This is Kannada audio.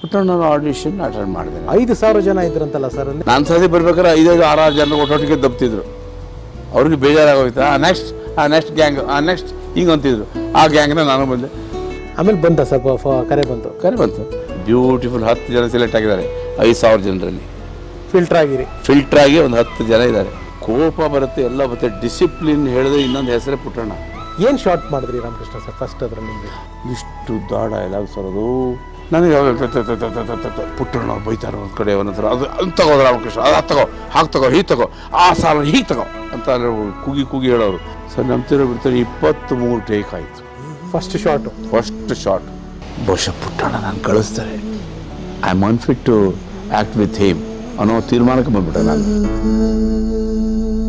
ಪುಟ್ಟಣ್ಣನ ಆಡಿಷನ್ ಅಟೆಂಡ್ ಮಾಡಿದೆ ಐದು ಸಾವಿರ ಜನ ಇದ್ರಂತಲ್ಲ ಸರ್ ಅಲ್ಲಿ ನಾನು ಸತಿ ಬರ್ಬೇಕಾದ್ರೆ ಐದೈದು ಆರಾರು ಜನ ಒಟ್ಟೊಟ್ಟಿಗೆ ದಬ್ತಿದ್ರು ಅವ್ರಿಗೆ ಬೇಜಾರಾಗೋಯ್ತು ಆ ನೆಕ್ಸ್ಟ್ ಆ ನೆಕ್ಸ್ಟ್ ಗ್ಯಾಂಗ್ ಆ ನೆಕ್ಸ್ಟ್ ಹಿಂಗೆ ಅಂತಿದ್ರು ಆ ಗ್ಯಾಂಗ್ನ ನಾನು ಬಂದೆ ಆಮೇಲೆ ಬಂತ ಸರ್ ಫ- ಕರೆ ಬಂತು ಕರೆ ಬಂತು ಬ್ಯೂಟಿಫುಲ್ ಹತ್ತು ಜನ ಸೆಲೆಕ್ಟ್ ಆಗಿದ್ದಾರೆ ಐದು ಸಾವಿರ ಜನರಲ್ಲಿ ಫಿಲ್ಟರ್ ಆಗಿರಿ ಫಿಲ್ಟರ್ ಆಗಿ ಒಂದು ಹತ್ತು ಜನ ಇದ್ದಾರೆ ಕೋಪ ಬರುತ್ತೆ ಎಲ್ಲ ಬರುತ್ತೆ ಡಿಸಿಪ್ಲಿನ್ ಹೇಳಿದ್ರೆ ಇನ್ನೊಂದು ಹೆಸರೇ ಪುಟ್ಟಣ್ಣ ಏನು ಶಾರ್ಟ್ ಮಾಡಿದ್ರಿ ರಾಮಕೃಷ್ಣ ಸರ್ ಫಸ್ಟ್ ಅದ್ರಲ್ಲಿ ನಿಮಗೆ ಇಷ್ಟು ದಾಡ ಡೈಲಾಗ್ ಸರ್ ಅದು ನನಗೆ ಯಾವಾಗ ತ- ತ- ತ- ತ- ತ- ತ- ತ- ತ- ಪುಟ್ಟಣ್ಣ ಅವ್ರು ಬೈತಾರೆ ಒಂದು ಕಡೆ ಒಂದೊಂದು ಅದು ಅದು ತಗೋ ರಾಮಕೃಷ್ಣ ಅದು ಅದು ತಗೋ ಹಾಗೆ ತಗೋ ಹೀಗೆ ತಗೋ ಆ ಸಾಲ ಹೀಗೆ ತಗೋ ಅಂತ ಅಲ್ಲಿ ಕೂಗಿ ಕೂಗಿ ಹೇಳೋರು ಸರ್ ನಂಬ್ತಿರೋ ಬಿಡ್ತಾರೆ ಇಪ್ಪತ್ತ್ ಮೂರು ಟೇಕ್ ಆಯಿತು ಫಸ್ಟ್ ಶಾರ್ಟು ಫಸ್ಟ್ ಶಾಟ್ ಬಹುಶಃ ಪುಟ್ಟಣ್ಣ ನಾನು ಕಳಿಸ್ತಾರೆ I am unfit to act with him ಅನ್ನೋ ತೀರ್ಮಾನಕ್ಕೆ ಬಂದ್ಬಿಟ್ಟೆ ನಾನು